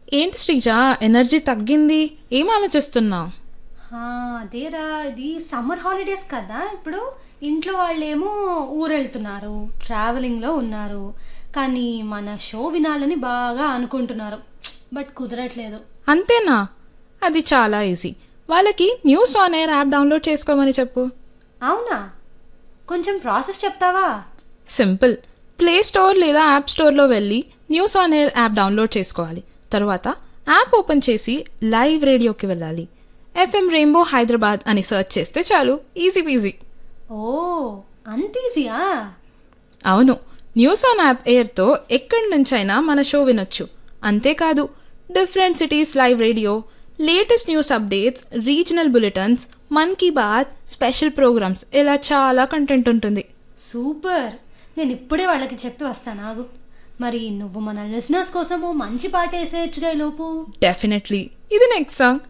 ఏంటి శ్రీజ ఎనర్జీ తగ్గింది ఏం ఆలోచిస్తున్నావు హా, అదేరా ఇది సమ్మర్ హాలిడేస్ కదా ఇప్పుడు ఇంట్లో వాళ్ళేమో ఊరెళ్తున్నారు ట్రావెలింగ్లో ఉన్నారు కానీ మన షో వినాలని బాగా అనుకుంటున్నారు బట్ కుదరట్లేదు అంతేనా అది చాలా ఈజీ వాళ్ళకి news on air app download చేసుకోమని చెప్పు అవునా కొంచెం ప్రాసెస్ చెప్తావా సింపుల్ ప్లే స్టోర్ లేదా యాప్ స్టోర్లో వెళ్ళి news on air app download చేసుకోవాలి తర్వాత యాప్ ఓపెన్ చేసి లైవ్ రేడియోకి వెళ్ళాలి ఎఫ్ఎం రెయిన్బో హైదరాబాద్ అని సెర్చ్ చేస్తే చాలు ఈజీ పీజీ ఓ అంత ఈజీయా అవును న్యూస్ ఆన్ యాప్ ఎయిర్తో ఎక్కడి నుంచైనా మన షో వినొచ్చు అంతేకాదు different cities live radio latest news updates regional bulletins Mann ki Baat special programs ఇలా చాలా కంటెంట్ ఉంటుంది సూపర్ నేను ఇప్పుడే వాళ్ళకి చెప్పి వస్తాను ఆగు మరి నువ్వు మన లిసనర్స్ కోసము మంచి పాట వేసేయచ్చుగా ఈ లోపు డెఫినెట్లీ ఇది నెక్స్ట్ సాంగ్